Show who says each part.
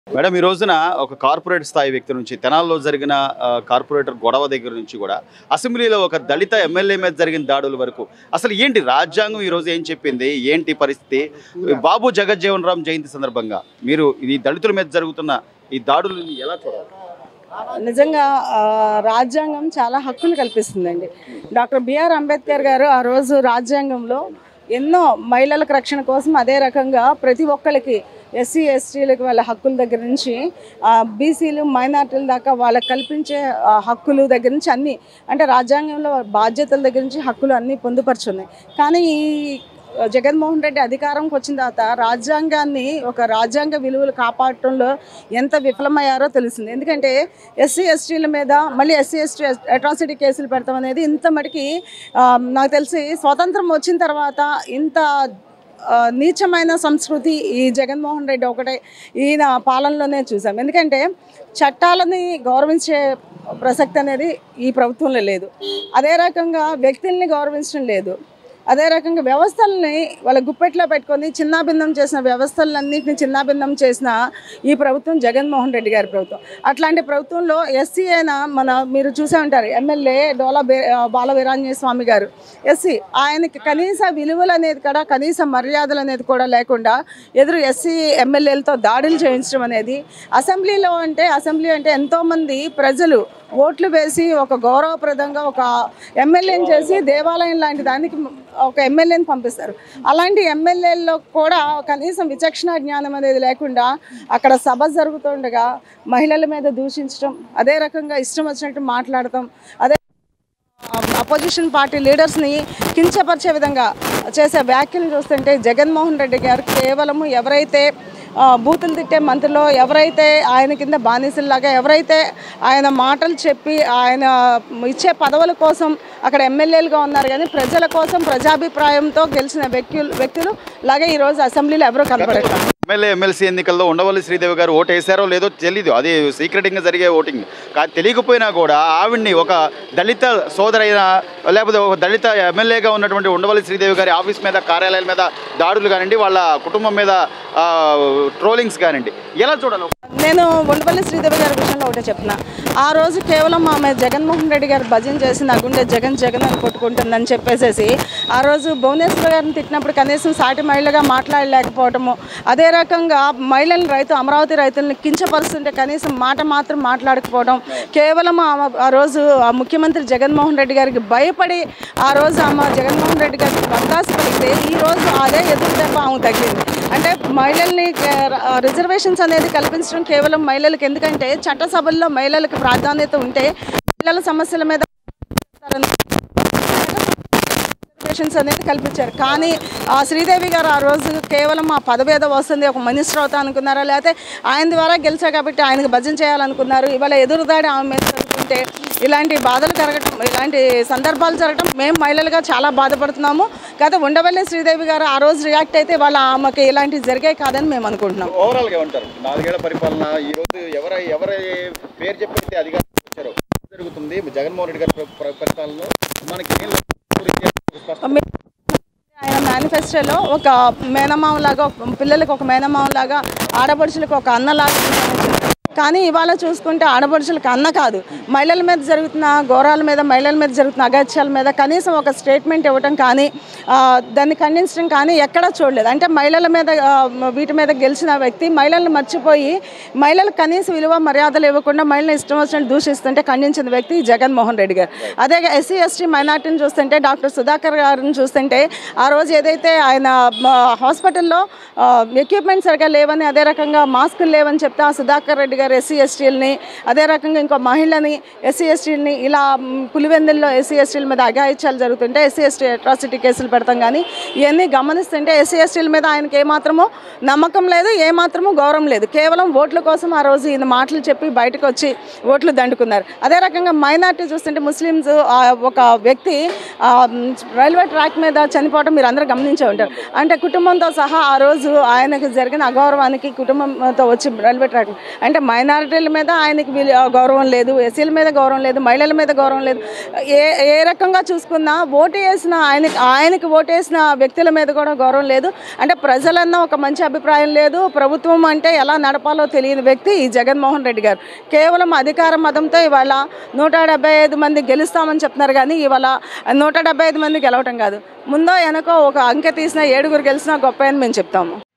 Speaker 1: madam ఈ రోజున ఒక కార్పొరేట్ స్థాయి వ్యక్తి నుంచి తెనాల్లో జరిగిన ఆ, కార్పొరేటర్ గొడవ దగ్గర నుంచి కూడా అసెంబ్లీలో ఒక దళిత ఎమ్మెల్యే మీద జరిగిన దాడుల వరకు అసలు ఏంటి రాజ్యాంగం ఈ రోజు ఏం చెప్పింది ఏంటి పరిస్థితి బాబు జగజ్జీవన్ రామ్ జయంతి సందర్భంగా మీరు ఈ దళితుల మీద జరుగుతున్న ఈ దాడులను ఎలా చూడాలి
Speaker 2: నిజంగా ఆ, రాజ్యాంగం చాలా హక్కులు కల్పిస్తుందండి డాక్టర్ బిఆర్ అంబేద్కర్ గారు ఆ రోజు రాజ్యాంగంలో ఎన్నో మహిళలకు రక్షణ కోసం అదే రకంగా ప్రతి ఒక్కరికి ఎస్సీ ఎస్టీలకు వాళ్ళ హక్కుల దగ్గర నుంచి బీసీలు మైనార్టీల దాకా వాళ్ళకి కల్పించే ఆ, హక్కులు దగ్గర నుంచి అన్నీ అంటే రాజ్యాంగంలో బాధ్యతల దగ్గర నుంచి హక్కులు అన్నీ పొందుపరుచున్నాయి కానీ ఈ జగన్మోహన్ రెడ్డి అధికారంకి వచ్చిన తర్వాత రాజ్యాంగాన్ని ఒక రాజ్యాంగ విలువలు కాపాడటంలో ఎంత విఫలమయ్యారో తెలిసింది ఎందుకంటే ఎస్సీ ఎస్టీల మీద మళ్ళీ ఎస్సీ ఎస్టీ అట్రాసిటీ కేసులు పెడతాం అనేది ఇంత మటుకి ఆ, నాకు తెలిసి స్వాతంత్రం వచ్చిన తర్వాత ఇంత ఆ, నీచమైన సంస్కృతి ఈ జగన్మోహన్ రెడ్డి ఒకటే ఈయన పాలనలోనే చూసాం ఎందుకంటే చట్టాలని గౌరవించే ప్రసక్తి అనేది ఈ ప్రభుత్వంలో లేదు అదే రకంగా వ్యక్తుల్ని గౌరవించడం లేదు అదే రకంగా వ్యవస్థల్ని వాళ్ళ గుప్పెట్లో పెట్టుకొని చిన్నాభిన్నం చేసిన వ్యవస్థలన్నింటినీ చిన్నాభిన్నం చేసిన ఈ ప్రభుత్వం జగన్మోహన్ రెడ్డి గారి ప్రభుత్వం అట్లాంటి ప్రభుత్వంలో ఎస్సీ అయిన మన మీరు చూసే ఉంటారు ఎమ్మెల్యే డోలా బే బాల వీరాంజనేయ స్వామి గారు ఎస్సీ ఆయనకి కనీస విలువలు అనేది కూడా కనీస మర్యాదలు అనేది కూడా లేకుండా ఎదురు ఎస్సీ ఎమ్మెల్యేలతో దాడులు చేయించడం అనేది అసెంబ్లీలో అంటే అసెంబ్లీ అంటే ఎంతోమంది ప్రజలు ఓట్లు వేసి ఒక గౌరవప్రదంగా ఒక ఎమ్మెల్యేని చేసి దేవాలయం లాంటి దానికి ఒక ఎమ్మెల్యేని పంపిస్తారు అలాంటి ఎమ్మెల్యేల్లో కూడా కనీసం విచక్షణ జ్ఞానం అనేది లేకుండా అక్కడ సభ జరుగుతుండగా మహిళల మీద దూషించడం అదే రకంగా ఇష్టం వచ్చినట్టు మాట్లాడటం అదే అపోజిషన్ పార్టీ లీడర్స్ని కించపరిచే విధంగా చేసే వ్యాఖ్యలు చూస్తుంటే జగన్మోహన్ రెడ్డి గారు కేవలము ఎవరైతే ఆ, బూతులు తిట్టే మంత్రిలో ఎవరైతే ఆయన కింద బానిసల్లాగా ఎవరైతే ఆయన మాటలు చెప్పి ఆయన ఇచ్చే పదవుల కోసం అక్కడ ఎమ్మెల్యేలుగా ఉన్నారు కానీ ప్రజల కోసం ప్రజాభిప్రాయంతో గెలిచిన వ్యక్తులు వ్యక్తులు లాగా ఈరోజు అసెంబ్లీలో ఎవరూ కనపడట్లేదు
Speaker 1: ఎమ్మెల్యే ఎమ్మెల్సీ ఎన్నికల్లో ఉండవల్లి శ్రీదేవి గారు ఓటు వేశారో లేదో తెలీదు అది సీక్రెటింగ్గా జరిగే ఓటింగ్ కానీ తెలియకపోయినా కూడా ఆవిడ్ని ఒక దళిత సోదరైన లేకపోతే ఒక దళిత ఎమ్మెల్యేగా ఉన్నటువంటి ఉండవల్లి శ్రీదేవి గారి ఆఫీస్ మీద కార్యాలయాల మీద దాడులు కానివ్వండి వాళ్ళ కుటుంబం మీద ట్రోలింగ్స్ కానివ్వండి ఎలా చూడాలి
Speaker 2: నేను ఉండవల్లి శ్రీదేవి గారి విషయంలో ఒకటే చెప్తున్నా ఆ రోజు కేవలం ఆమె జగన్మోహన్ రెడ్డి గారు భజన చేసి నా గుండె జగన్ జగన్ అని కొట్టుకుంటుందని చెప్పేసేసి ఆ రోజు భువనేశ్వర్ గారిని తిట్టినప్పుడు కనీసం సాటి మహిళగా మాట్లాడలేకపోవటము అదే రకంగా మహిళలను రైతు అమరావతి రైతులను కించపరుస్తుంటే కనీసం మాట మాత్రం మాట్లాడకపోవడం కేవలం ఆమె ఆ రోజు ఆ ముఖ్యమంత్రి జగన్మోహన్ రెడ్డి గారికి భయపడి ఆ రోజు ఆమె జగన్మోహన్ రెడ్డి గారికి బద్దాసు పలికితే ఈ రోజు అదే ఎదురు దెబ్బ ఆమె తగ్గింది అంటే మహిళల్ని ఆ, రిజర్వేషన్స్ అనేది కల్పించడం కేవలం మహిళలకు ఎందుకంటే చట్టసభల్లో మహిళలకు ప్రాధాన్యత ఉంటే పిల్లల సమస్యల మీద రిజర్వేషన్స్ అనేది కల్పించారు కానీ ఆ శ్రీదేవి గారు ఆ రోజు కేవలం ఆ పదవి ఏదో వస్తుంది ఒక మినిస్టర్ అవుతా అనుకున్నారా లేకపోతే ఆయన ద్వారా గెలిచా కాబట్టి ఆయనకు భజన చేయాలనుకున్నారు ఇవాళ ఎదురుదాడి ఆమె మీద జరుగుతుంటే ఇలాంటి బాధలు జరగటం ఇలాంటి సందర్భాలు జరగటం మేము మహిళలుగా చాలా బాధపడుతున్నాము గత ఉండవల్లి శ్రీదేవి గారు ఆ రోజు రియాక్ట్ అయితే వాళ్ళ ఆమెకి ఇలాంటివి జరిగాయి కాదని మేము అనుకుంటున్నాం
Speaker 1: ఓవరాల్గా ఉంటారు నాలుగేళ్ల పరిపాలన ఈ రోజు ఎవరై ఎవరి పేరు చెప్పితే అధికారం వచ్చారో జరుగుతుంది జగన్మోహన్ రెడ్డి గారి ప్ర- ప్ర- పరిపాలనలో మనకి ఏం గురించి స్పష్టం
Speaker 2: ఆయన మేనిఫెస్టోలో ఒక మేనమామలాగా ఒక పిల్లలకు ఒక మేనమామలాగా ఆడపడుచులకు ఒక అన్నలాగా ఉండాలని కానీ ఇవాళ చూసుకుంటే ఆడపడుచులకు అన్న కాదు మహిళల మీద జరుగుతున్న ఘోరాల మీద మహిళల మీద జరుగుతున్న అగత్యాల మీద కనీసం ఒక స్టేట్మెంట్ ఇవ్వటం కానీ ఆ, దాన్ని ఖండించడం కానీ ఎక్కడా చూడలేదు అంటే మహిళల మీద ఆ, వీటి మీద గెలిచిన వ్యక్తి మహిళలను మర్చిపోయి మహిళలకు కనీస విలువ మర్యాదలు ఇవ్వకుండా మహిళలు ఇష్టం వచ్చినట్టు దూషిస్తుంటే ఖండించిన వ్యక్తి జగన్మోహన్ రెడ్డి గారు అదే ఎస్సీ ఎస్టీ మైనార్టీని చూస్తుంటే డాక్టర్ సుధాకర్ గారిని చూస్తుంటే ఆ రోజు ఏదైతే ఆయన మ, హాస్పిటల్లో ఎక్విప్మెంట్ సరిగా లేవని అదే రకంగా మాస్కులు లేవని చెప్తే ఆ సుధాకర్ రెడ్డి గారు ఎస్సీ ఎస్టీలని అదే రకంగా ఇంకో మహిళని ఎస్సీ ఎస్టీలని ఇలా మ్, పులివెందుల్లో ఎస్సీ ఎస్టీల మీద అఘాయిత్యాలు జరుగుతుంటే ఎస్సీ ఎస్టీ అట్రాసిటీ కేసులు పెడతాం కానీ ఇవన్నీ గమనిస్తుంటే ఎస్సీ ఎస్టీల మీద ఆయనకి ఏమాత్రమో నమ్మకం లేదు ఏమాత్రమో గౌరవం లేదు కేవలం ఓట్ల కోసం ఆ రోజు ఈయన మాటలు చెప్పి బయటకు వచ్చి ఓట్లు దండుకున్నారు అదే రకంగా మైనార్టీ చూస్తుంటే ముస్లిమ్స్ ఆ, ఒక వ్యక్తి ఆ, మ్, రైల్వే ట్రాక్ మీద చనిపోవడం మీరు అందరూ గమనించే ఉంటారు అంటే కుటుంబంతో సహా ఆ రోజు ఆయనకు జరిగిన అగౌరవానికి కుటుంబంతో వచ్చి రైల్వే ట్రాక్ అంటే మైనారిటీల మీద ఆయనకి విలు- గౌరవం లేదు ఎస్సీల మీద గౌరవం లేదు మహిళల మీద గౌరవం లేదు ఏ ఏ రకంగా చూసుకున్నా ఓటు వేసిన ఆయనకి ఆయనకి ఓటు వేసిన వ్యక్తుల మీద కూడా గౌరవం లేదు అంటే ప్రజలన్న ఒక మంచి అభిప్రాయం లేదు ప్రభుత్వం అంటే ఎలా నడపాలో తెలియని వ్యక్తి ఈ జగన్మోహన్ రెడ్డి గారు కేవలం అధికార మతంతో ఇవాళ నూట డెబ్బై ఐదు మంది గెలుస్తామని చెప్తున్నారు కానీ ఇవాళ నూట డెబ్బై ఐదు మంది గెలవటం కాదు ముందో వెనకో ఒక అంకె తీసిన ఏడుగురు గెలిచినా గొప్ప అని మేము చెప్తాము